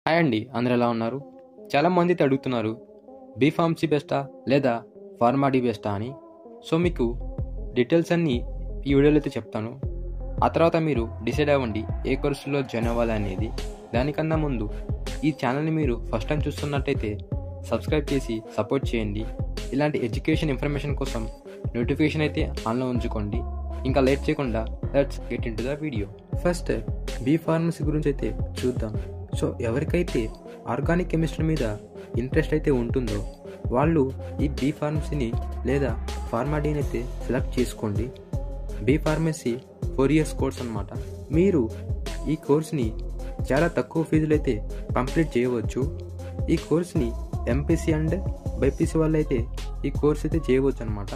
hi అండి అందరు ఎలా ఉన్నారు చాలా మంది అయితే అడుగుతున్నారు బీ ఫార్మసీ బెస్టా లేదా ఫార్మాడీ బెస్టా అని సో మీకు డీటెయిల్స్ అన్నీ ఈ వీడియోలో అయితే చెప్తాను ఆ తర్వాత మీరు డిసైడ్ అవ్వండి ఏ కోర్సులో జాయిన్ అవ్వాలి అనేది దానికన్నా ముందు ఈ ఛానల్ని మీరు ఫస్ట్ టైం చూస్తున్నట్టయితే సబ్స్క్రైబ్ చేసి సపోర్ట్ చేయండి ఇలాంటి ఎడ్యుకేషన్ ఇన్ఫర్మేషన్ కోసం నోటిఫికేషన్ అయితే ఆన్లో ఉంచుకోండి ఇంకా లేట్ చేయకుండా let's get into the video first B pharmacy గురించి అయితే చూద్దాం సో ఎవరికైతే ఆర్గానిక్ కెమిస్ట్రీ మీద ఇంట్రెస్ట్ అయితే ఉంటుందో వాళ్ళు ఈ బీ ఫార్మసీని లేదా ఫార్మాడీని అయితే సెలెక్ట్ చేసుకోండి B pharmacy four years course అనమాట మీరు ఈ కోర్స్ని చాలా తక్కువ ఫీజులో అయితే కంప్లీట్ చేయవచ్చు ఈ కోర్స్ని ఎంపీసీ అండ్ బైపీసీ వాళ్ళు అయితే ఈ కోర్స్ అయితే చేయవచ్చు అనమాట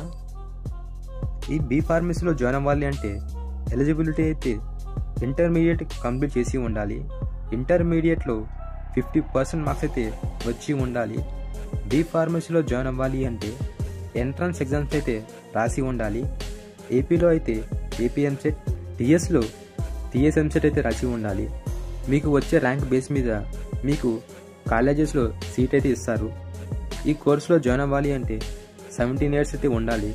ఈ బీ ఫార్మసీలో జాయిన్ అవ్వాలి అంటే ఎలిజిబిలిటీ అయితే ఇంటర్మీడియట్ కంప్లీట్ చేసి ఉండాలి ఇంటర్మీడియట్లో ఫిఫ్టీ పర్సెంట్ మార్క్స్ అయితే వచ్చి ఉండాలి బీ ఫార్మసీలో జాయిన్ అవ్వాలి అంటే ఎంట్రన్స్ ఎగ్జామ్స్ అయితే రాసి ఉండాలి ఏపీలో అయితే ఏపీఎంసెట్ టీఎస్లో టీఎస్ ఎంసెట్ అయితే రాసి ఉండాలి మీకు వచ్చే ర్యాంక్ బేస్ మీద మీకు కాలేజెస్లో సీట్ అయితే ఇస్తారు ఈ కోర్సులో జాయిన్ అవ్వాలి అంటే సెవెంటీన్ ఇయర్స్ అయితే ఉండాలి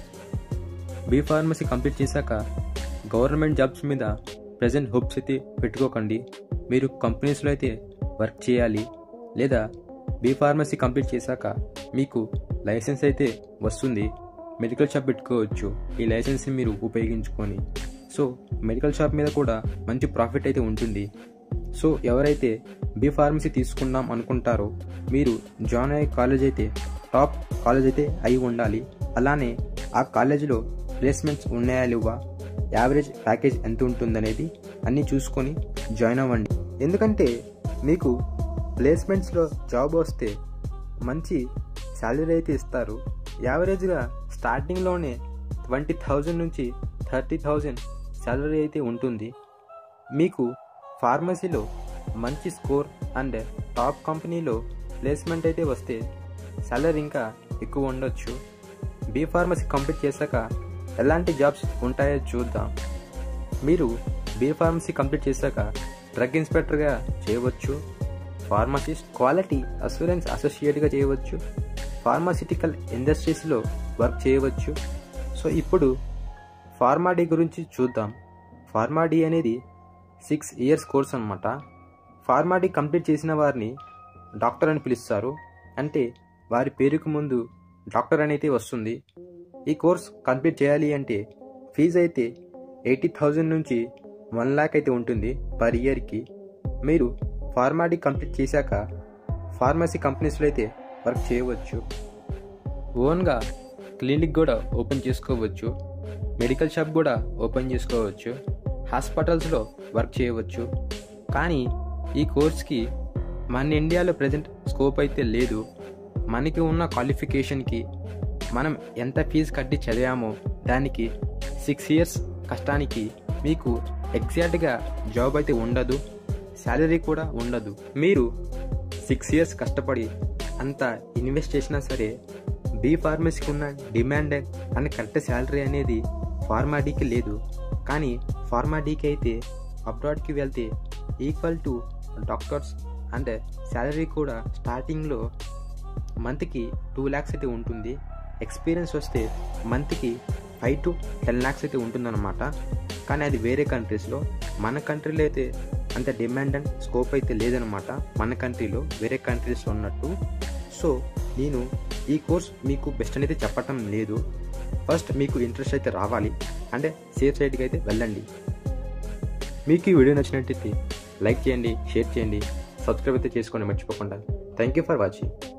బీ ఫార్మసీ కంప్లీట్ చేశాక గవర్నమెంట్ జాబ్స్ మీద ప్రజెంట్ హోప్స్ అయితే పెట్టుకోకండి మీరు కంపెనీస్లో అయితే వర్క్ చేయాలి లేదా బీ ఫార్మసీ కంప్లీట్ చేశాక మీకు లైసెన్స్ అయితే వస్తుంది మెడికల్ షాప్ పెట్టుకోవచ్చు ఈ లైసెన్స్ని మీరు ఉపయోగించుకొని సో మెడికల్ షాప్ మీద కూడా మంచి ప్రాఫిట్ అయితే ఉంటుంది సో ఎవరైతే బీ ఫార్మసీ తీసుకుందాం అనుకుంటారో మీరు జాయిన్ అయ్యే కాలేజ్ అయితే టాప్ కాలేజ్ అయితే అయి ఉండాలి అలానే ఆ కాలేజీలో ప్లేస్మెంట్స్ ఉన్నాయా లేవా యావరేజ్ ప్యాకేజ్ ఎంత ఉంటుందనేది అన్నీ చూసుకొని జాయిన్ అవ్వండి ఎందుకంటే మీకు ప్లేస్మెంట్స్లో జాబ్ వస్తే మంచి శాలరీ అయితే ఇస్తారు యావరేజ్గా స్టార్టింగ్లోనే ట్వంటీ థౌజండ్ నుంచి థర్టీ థౌజండ్ శాలరీ అయితే ఉంటుంది మీకు ఫార్మసీలో మంచి స్కోర్ అండ్ టాప్ కంపెనీలో ప్లేస్మెంట్ అయితే వస్తే శాలరీ ఇంకా ఎక్కువ ఉండొచ్చు బీ ఫార్మసీ కంప్లీట్ చేశాక ఎలాంటి జాబ్స్ ఉంటాయో చూద్దాం మీరు బీ ఫార్మసీ కంప్లీట్ చేశాక డ్రగ్ ఇన్స్పెక్టర్గా చేయవచ్చు ఫార్మసిస్ట్ క్వాలిటీ అసూరెన్స్ అసోసియేట్గా చేయవచ్చు ఫార్మాసిటికల్ ఇండస్ట్రీస్లో వర్క్ చేయవచ్చు సో ఇప్పుడు ఫార్మాడీ గురించి చూద్దాం ఫార్మాడీ అనేది సిక్స్ ఇయర్స్ కోర్స్ అనమాట ఫార్మాడీ కంప్లీట్ చేసిన వారిని డాక్టర్ అని పిలుస్తారు అంటే వారి పేరుకు ముందు డాక్టర్ అనేది వస్తుంది ఈ కోర్స్ కంప్లీట్ చేయాలి అంటే ఫీజు అయితే ఎయిటీ థౌజండ్ నుంచి వన్ ల్యాక్ అయితే ఉంటుంది పర్ ఇయర్కి మీరు ఫార్మాడీ కంప్లీట్ చేశాక ఫార్మసీ కంపెనీస్లో అయితే వర్క్ చేయవచ్చు ఓన్గా క్లినిక్ కూడా ఓపెన్ చేసుకోవచ్చు మెడికల్ షాప్ కూడా ఓపెన్ చేసుకోవచ్చు హాస్పిటల్స్లో వర్క్ చేయవచ్చు కానీ ఈ కోర్స్కి మన ఇండియాలో ప్రజెంట్ స్కోప్ అయితే లేదు మనకి ఉన్న క్వాలిఫికేషన్కి మనం ఎంత ఫీజు కట్టి చదివామో దానికి సిక్స్ ఇయర్స్ కష్టానికి మీకు ఎగ్జాక్ట్గా జాబ్ అయితే ఉండదు శాలరీ కూడా ఉండదు మీరు సిక్స్ ఇయర్స్ కష్టపడి అంత ఇన్వెస్ట్ చేసినా సరే బీ ఫార్మసీకి ఉన్న డిమాండ్ అండ్ కరెక్ట్ శాలరీ అనేది ఫార్మాడీకి లేదు కానీ ఫార్మాడీకి అయితే అబ్రాడ్కి వెళ్తే equal to doctors and salary కూడా స్టార్టింగ్లో మంత్కి టూ ల్యాక్స్ అయితే ఉంటుంది ఎక్స్పీరియన్స్ వస్తే మంత్కి ఫైవ్ టు టెన్ ల్యాక్స్ అయితే ఉంటుందన్నమాట కానీ అది వేరే కంట్రీస్లో మన కంట్రీలో అయితే అంత డిమాండ్ అండ్ స్కోప్ అయితే లేదనమాట మన కంట్రీలో వేరే కంట్రీస్లో ఉన్నట్టు సో నేను ఈ కోర్స్ మీకు బెస్ట్ అనేది చెప్పటం లేదు ఫస్ట్ మీకు ఇంట్రెస్ట్ అయితే రావాలి అంటే సేఫ్ సైడ్కి అయితే వెళ్ళండి మీకు ఈ వీడియో నచ్చినట్టయితే లైక్ చేయండి షేర్ చేయండి సబ్స్క్రైబ్ అయితే చేసుకోండి మర్చిపోకుండా థ్యాంక్ యూ ఫర్ వాచింగ్